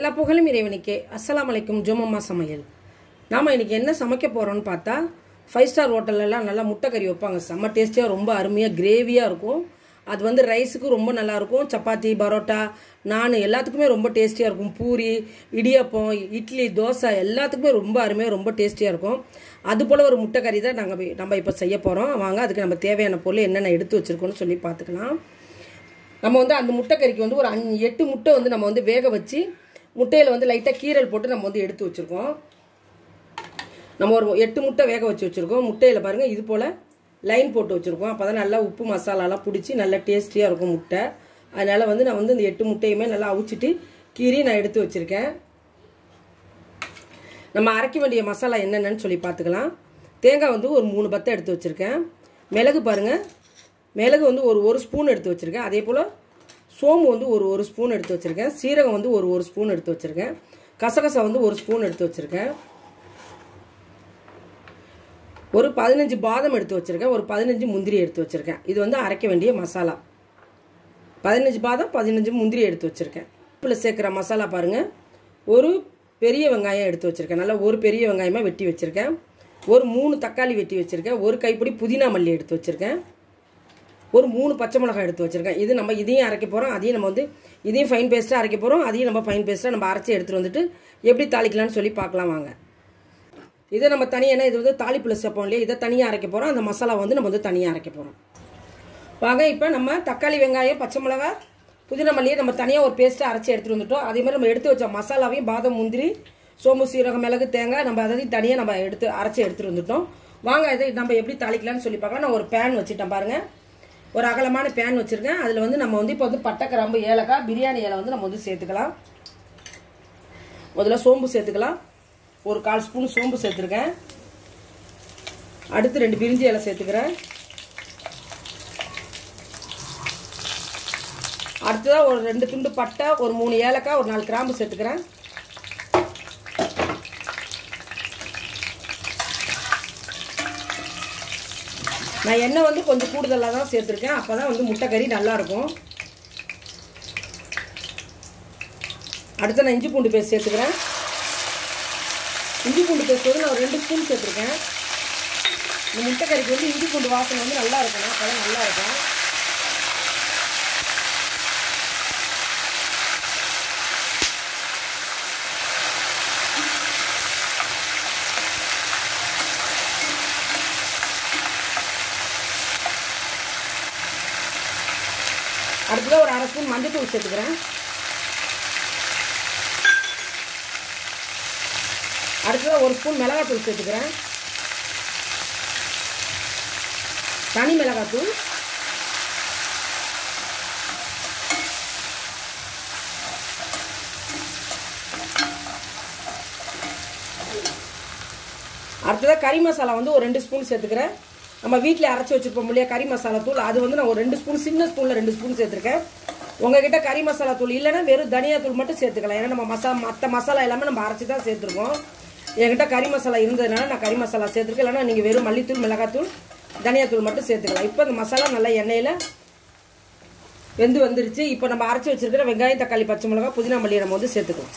எல்லா புகழும் இறைவனுக்கே அஸ்ஸலாமு அலைக்கும் ஜோமம்மா சமையல் நாம் இன்னைக்கு என்ன சமைக்க போகிறோம்னு பார்த்தா ஃபைவ் ஸ்டார் ஹோட்டல்லலாம் நல்லா முட்டை கறி வைப்பாங்க செம்ம டேஸ்டியாக ரொம்ப அருமையாக கிரேவியாக இருக்கும் அது வந்து ரைஸுக்கு ரொம்ப நல்லா இருக்கும் சப்பாத்தி பரோட்டா நான் எல்லாத்துக்குமே ரொம்ப டேஸ்டியாக இருக்கும் பூரி இடியப்பம் இட்லி தோசை எல்லாத்துக்குமே ரொம்ப அருமையாக ரொம்ப டேஸ்டியாக இருக்கும் அது போல் ஒரு முட்டை கறி தான் நாங்கள் நம்ம இப்போ செய்ய போகிறோம் வாங்க அதுக்கு நம்ம தேவையான பொருள் என்னென்ன எடுத்து வச்சுருக்கோன்னு சொல்லி பார்த்துக்கலாம் நம்ம வந்து அந்த முட்டைக்கறிக்கு வந்து ஒரு அஞ்சு எட்டு முட்டை வந்து நம்ம வந்து வேக வச்சு முட்டையில் வந்து லைட்டாக கீரல் போட்டு நம்ம வந்து எடுத்து வச்சுருக்கோம் நம்ம ஒரு எட்டு முட்டை வேக வச்சு வச்சுருக்கோம் முட்டையில் பாருங்கள் இது போல் லைன் போட்டு வச்சுருக்கோம் அப்போ தான் நல்லா உப்பு மசாலாலாம் பிடிச்சி நல்லா டேஸ்டியாக இருக்கும் முட்டை அதனால் வந்து நான் வந்து இந்த எட்டு முட்டையுமே நல்லா அவிச்சிட்டு கீரி நான் எடுத்து வச்சுருக்கேன் நம்ம அரைக்க வேண்டிய மசாலா என்னென்னு சொல்லி பார்த்துக்கலாம் தேங்காய் வந்து ஒரு மூணு பத்தை எடுத்து வச்சுருக்கேன் மிளகு பாருங்கள் மிளகு வந்து ஒரு ஒரு ஸ்பூன் எடுத்து வச்சுருக்கேன் அதே போல் சோம்பு வந்து ஒரு ஒரு ஸ்பூன் எடுத்து வச்சுருக்கேன் சீரகம் வந்து ஒரு ஒரு ஸ்பூன் எடுத்து வச்சுருக்கேன் கசகசா வந்து ஒரு ஸ்பூன் எடுத்து வச்சுருக்கேன் ஒரு பதினஞ்சு பாதம் எடுத்து வச்சுருக்கேன் ஒரு பதினஞ்சு முந்திரி எடுத்து வச்சுருக்கேன் இது வந்து அரைக்க வேண்டிய மசாலா பதினஞ்சு பாதம் பதினஞ்சு முந்திரி எடுத்து வச்சுருக்கேன் இப்போ சேர்க்குற மசாலா பாருங்கள் ஒரு பெரிய வெங்காயம் எடுத்து வச்சுருக்கேன் நல்லா ஒரு பெரிய வெங்காயமாக வெட்டி வச்சுருக்கேன் ஒரு மூணு தக்காளி வெட்டி வச்சுருக்கேன் ஒரு கைப்பிடி புதினா மல்லி எடுத்து வச்சுருக்கேன் ஒரு மூணு பச்சை மிளகாய் எடுத்து வச்சுருக்கேன் இது நம்ம இதையும் அரைக்க போகிறோம் அதையும் நம்ம வந்து இதையும் ஃபைன் பேஸ்ட்டாக அரைக்க போகிறோம் அதையும் நம்ம ஃபைன் பேஸ்ட்டாக நம்ம அரைச்சி எடுத்துகிட்டு வந்துட்டு எப்படி தாளிக்கலாம்னு சொல்லி பார்க்கலாம் வாங்க இதை நம்ம தனியாக இது வந்து தாளிப்புல சேர்ப்போம் இல்லையா இதை தனியாக அரைக்க போகிறோம் அந்த மசாலா வந்து நம்ம வந்து தனியாக அரைக்க போகிறோம் வாங்க இப்போ நம்ம தக்காளி வெங்காயம் பச்சை மிளகாய் புதினா மல்லியை நம்ம தனியாக ஒரு பேஸ்ட்டாக அரைச்சி எடுத்துகிட்டு வந்துட்டோம் அதே மாதிரி நம்ம எடுத்து வச்ச மசாலாவையும் பாதம் முந்திரி சோம்பு சீரகம் மிளகு தேங்காய் நம்ம அதையும் தனியாக நம்ம எடுத்து அரைச்சி எடுத்துகிட்டு வந்துட்டோம் வாங்க இதை நம்ம எப்படி தாளிக்கலாம்னு சொல்லி பார்க்கலாம் நான் ஒரு பேன் வச்சுட்டேன் பாருங்கள் ஒரு அகலமான பேன் வச்சுருக்கேன் அதில் வந்து நம்ம வந்து இப்போ வந்து பட்டை கிராம்பு ஏலக்காய் பிரியாணி இலை வந்து நம்ம வந்து சேர்த்துக்கலாம் முதல்ல சோம்பு சேர்த்துக்கலாம் ஒரு கால் ஸ்பூன் சோம்பு சேர்த்துருக்கேன் அடுத்து ரெண்டு பிரிஞ்சி இலை சேர்த்துக்கிறேன் அடுத்ததாக ஒரு ரெண்டு துண்டு பட்டை ஒரு மூணு ஏலக்காய் ஒரு நாலு கிராம்பு சேர்த்துக்கிறேன் நான் எண்ணெய் வந்து கொஞ்சம் கூடுதலாக தான் சேர்த்துருக்கேன் அப்போ தான் வந்து முட்டைக்கறி நல்லாயிருக்கும் அடுத்து நான் இஞ்சி பூண்டு பேஸ்ட் சேர்த்துக்கிறேன் இஞ்சி பூண்டு பேஸ்ட் வந்து நான் ஒரு ரெண்டு ஸ்பூன் சேர்த்துருக்கேன் இந்த முட்டைக்கறிக்கு வந்து இஞ்சி பூண்டு வாசனை வந்து நல்லா இருக்கணும் அப்போ தான் நல்லா இருக்கும் அடுத்ததாக ஒரு அரை ஸ்பூன் மஞ்சள் தூள் சேர்த்துக்கிறேன் அடுத்ததாக ஒரு ஸ்பூன் மிளகாத்தூள் சேர்த்துக்கிறேன் தனி மிளகாத்தூள் அடுத்ததாக கறி மசாலா வந்து ஒரு ரெண்டு ஸ்பூன் சேர்த்துக்கிறேன் நம்ம வீட்டில் அரைச்சி வச்சுருப்போம் இல்லையா கறி மசாலா தூள் அது வந்து நான் ஒரு ரெண்டு ஸ்பூன் சின்ன ஸ்பூனில் ரெண்டு ஸ்பூன் சேர்த்துருக்கேன் உங்ககிட்ட கறி மசாலா தூள் இல்லைன்னா வெறும் தனியா தூள் மட்டும் சேர்த்துக்கலாம் ஏன்னா நம்ம மசாலா மற்ற மசாலா எல்லாமே நம்ம அரைச்சி தான் சேர்த்துருக்கோம் என்கிட்ட கறி மசாலா இருந்ததுனால நான் கறி மசாலா சேர்த்துருக்கேன் இல்லைன்னா நீங்கள் வெறும் மல்லித்தூள் மிளகாத்தூள் தனியாத்தூள் மட்டும் சேர்த்துக்கலாம் இப்போ இந்த மசாலா நல்லா எண்ணெயில் வெந்து வந்துருச்சு இப்போ நம்ம அரைச்சி வச்சிருக்கிற வெங்காயம் தக்காளி பச்சை மிளகா புதினா மல்லியை நம்ம வந்து சேர்த்துக்கலாம்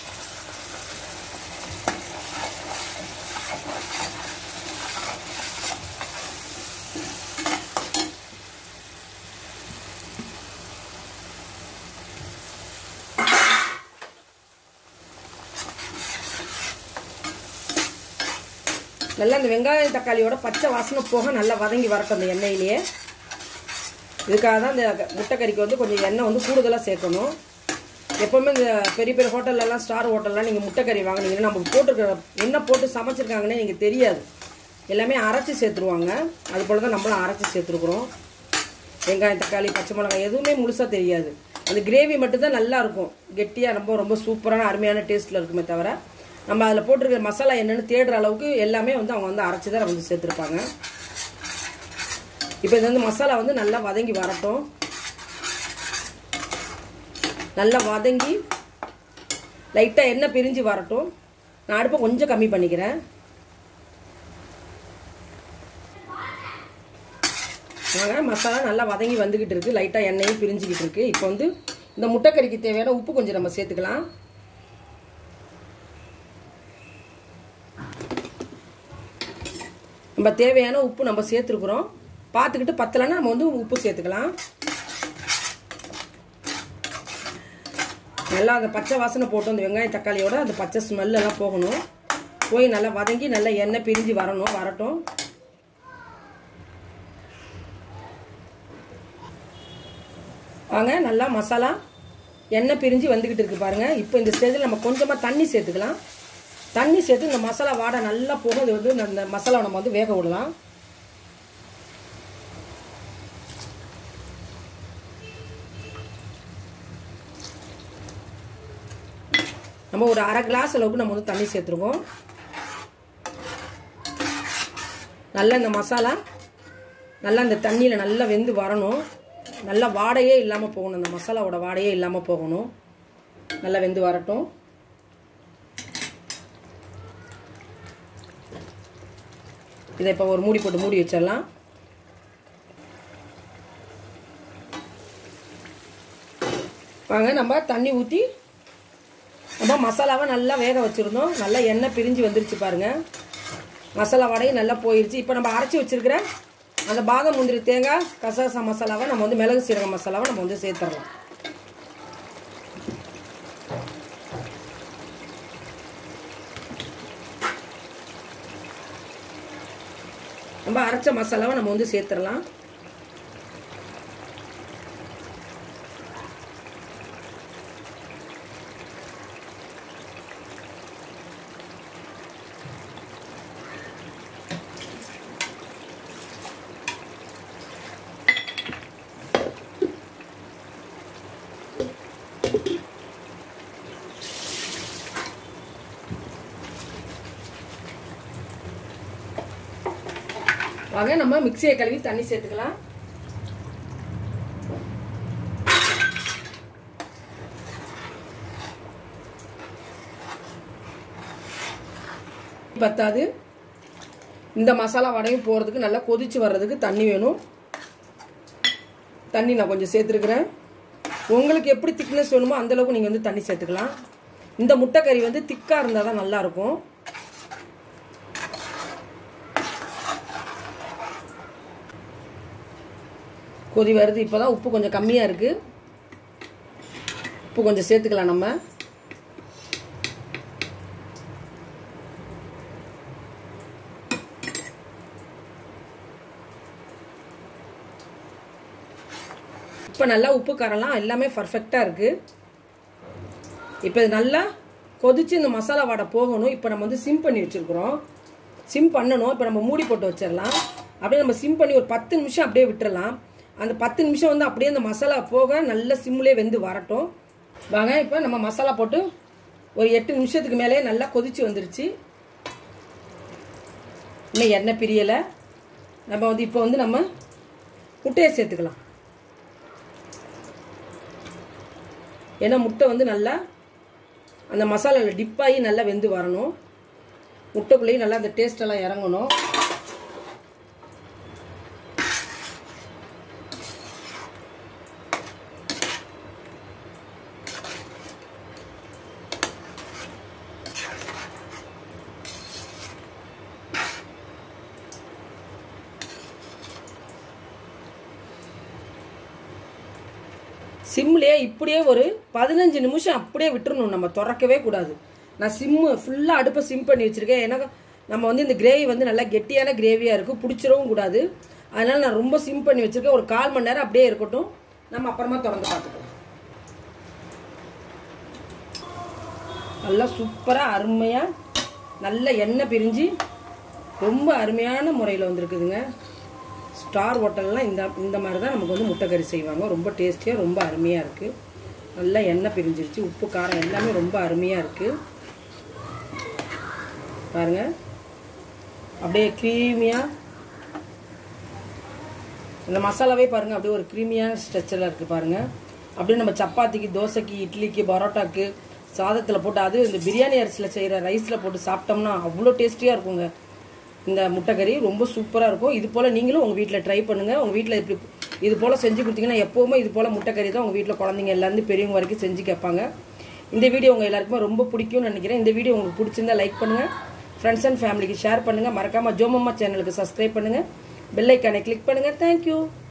நல்லா இந்த வெங்காயம் தக்காளியோட பச்சை வாசனை போக நல்லா வதங்கி வரட்டும் அந்த எண்ணெயிலேயே இதுக்காக தான் இந்த முட்டைக்கறிக்கு வந்து கொஞ்சம் எண்ணெய் வந்து கூடுதலாக சேர்க்கணும் எப்போவுமே இந்த பெரிய பெரிய ஹோட்டல்லலாம் ஸ்டார் ஹோட்டல்லாம் நீங்கள் முட்டைக்கறி வாங்கினீங்கன்னா நம்ம போட்டுருக்கிற என்ன போட்டு சமைச்சிருக்காங்கன்னே நீங்கள் தெரியாது எல்லாமே அரைச்சி சேர்த்துருவாங்க அது போல் தான் நம்மளும் அரைச்சி சேர்த்துருக்குறோம் வெங்காயம் தக்காளி பச்சை மிளகாய் எதுவுமே முழுசாக தெரியாது அந்த கிரேவி மட்டும்தான் நல்லா இருக்கும் கெட்டியாக ரொம்ப ரொம்ப சூப்பரான அருமையான டேஸ்ட்டில் இருக்குமே தவிர நம்ம அதில் போட்டிருக்கிற மசாலா என்னென்னு தேடுற அளவுக்கு எல்லாமே வந்து அவங்க வந்து அரைச்சி தான் வந்து சேர்த்துருப்பாங்க இப்போ இது வந்து மசாலா வந்து நல்லா வதங்கி வரட்டும் நல்லா வதங்கி லைட்டாக எண்ணெய் பிரிஞ்சு வரட்டும் நான் அடுப்பை கொஞ்சம் கம்மி பண்ணிக்கிறேன் வாங்க மசாலா நல்லா வதங்கி வந்துக்கிட்டு இருக்கு லைட்டாக எண்ணெயும் பிரிஞ்சுக்கிட்டு இருக்கு இப்போ வந்து இந்த முட்டைக்கறிக்கு தேவையான உப்பு கொஞ்சம் நம்ம சேர்த்துக்கலாம் நம்ம தேவையான உப்பு நம்ம சேர்த்துருக்குறோம் பார்த்துக்கிட்டு பத்தலைன்னா நம்ம வந்து உப்பு சேர்த்துக்கலாம் நல்லா அந்த பச்சை வாசனை போட்டு அந்த வெங்காயம் தக்காளியோட அந்த பச்சை ஸ்மெல்லாம் போகணும் போய் நல்லா வதங்கி நல்லா எண்ணெய் பிரிஞ்சு வரணும் வரட்டும் வாங்க நல்லா மசாலா எண்ணெய் பிரிஞ்சு வந்துக்கிட்டு இருக்கு பாருங்க இப்போ இந்த ஸ்டேஜில் நம்ம கொஞ்சமாக தண்ணி சேர்த்துக்கலாம் தண்ணி சேர்த்து இந்த மசாலா வாடை நல்லா போகும் அது வந்து இந்த மசாலா நம்ம வந்து வேக விடலாம் நம்ம ஒரு அரை கிளாஸ் அளவுக்கு நம்ம வந்து தண்ணி சேர்த்துருக்கோம் நல்லா இந்த மசாலா நல்லா இந்த தண்ணியில் நல்லா வெந்து வரணும் நல்லா வாடையே இல்லாமல் போகணும் இந்த மசாலாவோட வாடையே இல்லாமல் போகணும் நல்லா வெந்து வரட்டும் இதை இப்போ ஒரு மூடி போட்டு மூடி வச்சிடலாம் வாங்க நம்ம தண்ணி ஊற்றி நம்ம மசாலாவை நல்லா வேக வச்சுருந்தோம் நல்லா எண்ணெய் பிரிஞ்சு வந்துருச்சு பாருங்க மசாலா வடையும் நல்லா போயிருச்சு இப்போ நம்ம அரைச்சி வச்சிருக்கிற அந்த பாதம் முந்திரி தேங்காய் கசகசா மசாலாவை நம்ம வந்து மிளகு சீரக மசாலாவை நம்ம வந்து சேர்த்துடலாம் நம்ம அரைச்ச மசாலாவை நம்ம வந்து சேர்த்துடலாம் வாங்க நம்ம மிக்சியை கழுவி தண்ணி சேர்த்துக்கலாம் பத்தாது இந்த மசாலா வடையும் போகிறதுக்கு நல்லா கொதிச்சு வர்றதுக்கு தண்ணி வேணும் தண்ணி நான் கொஞ்சம் சேர்த்துருக்குறேன் உங்களுக்கு எப்படி திக்னஸ் வேணுமோ அந்தளவுக்கு நீங்கள் வந்து தண்ணி சேர்த்துக்கலாம் இந்த முட்டைக்கறி வந்து திக்காக இருந்தால் தான் நல்லாயிருக்கும் கொதி வருது இப்போ தான் உப்பு கொஞ்சம் கம்மியாக இருக்குது உப்பு கொஞ்சம் சேர்த்துக்கலாம் நம்ம இப்போ நல்லா உப்பு காரம்லாம் எல்லாமே பர்ஃபெக்டாக இருக்குது இப்போ இது நல்லா கொதிச்சு இந்த மசாலா வாடை போகணும் இப்போ நம்ம வந்து சிம் பண்ணி வச்சுருக்குறோம் சிம் பண்ணணும் இப்போ நம்ம மூடி போட்டு வச்சிடலாம் அப்படியே நம்ம சிம் பண்ணி ஒரு பத்து நிமிஷம் அப்படியே விட்டுறலாம் அந்த பத்து நிமிஷம் வந்து அப்படியே அந்த மசாலா போக நல்ல சிம்லேயே வெந்து வரட்டும் வாங்க இப்போ நம்ம மசாலா போட்டு ஒரு எட்டு நிமிஷத்துக்கு மேலே நல்லா கொதிச்சு வந்துருச்சு இன்னும் எண்ணெய் பிரியலை நம்ம வந்து இப்போ வந்து நம்ம முட்டையை சேர்த்துக்கலாம் ஏன்னா முட்டை வந்து நல்லா அந்த மசாலாவில் டிப் ஆகி நல்லா வெந்து வரணும் முட்டைக்குள்ளேயும் நல்லா அந்த டேஸ்ட் எல்லாம் இறங்கணும் சிம்லேயே இப்படியே ஒரு பதினஞ்சு நிமிஷம் அப்படியே விட்டுறணும் நம்ம திறக்கவே கூடாது நான் சிம்மு ஃபுல்லாக அடுப்பை சிம் பண்ணி வச்சுருக்கேன் ஏன்னா நம்ம வந்து இந்த கிரேவி வந்து நல்லா கெட்டியான கிரேவியாக இருக்கும் பிடிச்சிடவும் கூடாது அதனால் நான் ரொம்ப சிம் பண்ணி வச்சுருக்கேன் ஒரு கால் மணி நேரம் அப்படியே இருக்கட்டும் நம்ம அப்புறமா திறந்து பார்த்துக்கலாம் நல்லா சூப்பராக அருமையாக நல்ல எண்ணெய் பிரிஞ்சு ரொம்ப அருமையான முறையில் வந்திருக்குதுங்க ஸ்டார் ஹோட்டல்லாம் இந்த இந்த மாதிரி தான் நமக்கு வந்து முட்டைக்கறி செய்வாங்க ரொம்ப டேஸ்டியாக ரொம்ப அருமையாக இருக்குது நல்லா எண்ணெய் பிரிஞ்சிருச்சு உப்பு காரம் எல்லாமே ரொம்ப அருமையாக இருக்குது பாருங்க அப்படியே க்ரீமியாக இந்த மசாலாவே பாருங்கள் அப்படியே ஒரு க்ரீமியான ஸ்ட்ரெச்சரில் இருக்குது பாருங்கள் அப்படியே நம்ம சப்பாத்திக்கு தோசைக்கு இட்லிக்கு பரோட்டாக்கு சாதத்தில் போட்டு அது இந்த பிரியாணி அரிசியில் செய்கிற ரைஸில் போட்டு சாப்பிட்டோம்னா அவ்வளோ டேஸ்டியாக இருக்குங்க இந்த முட்டைக்கறி ரொம்ப சூப்பராக இருக்கும் இது போல் நீங்களும் உங்கள் வீட்டில் ட்ரை பண்ணுங்கள் உங்கள் வீட்டில் இப்படி இது போல் செஞ்சு கொடுத்தீங்கன்னா எப்போவுமே இது போல் முட்டைக்கறி தான் உங்கள் வீட்டில் குழந்தைங்க எல்லாருந்து பெரியவங்க வரைக்கும் செஞ்சு கேட்பாங்க இந்த வீடியோ உங்கள் எல்லாருக்குமே ரொம்ப பிடிக்கும்னு நினைக்கிறேன் இந்த வீடியோ உங்களுக்கு பிடிச்சிருந்தா லைக் பண்ணுங்கள் ஃப்ரெண்ட்ஸ் அண்ட் ஃபேமிலிக்கு ஷேர் பண்ணுங்கள் மறக்காமல் ஜோமம்மா சேனலுக்கு சப்ஸ்கிரைப் பண்ணுங்கள் பெல் ஐக்கானை கிளிக் பண்ணுங்கள் தேங்க்யூ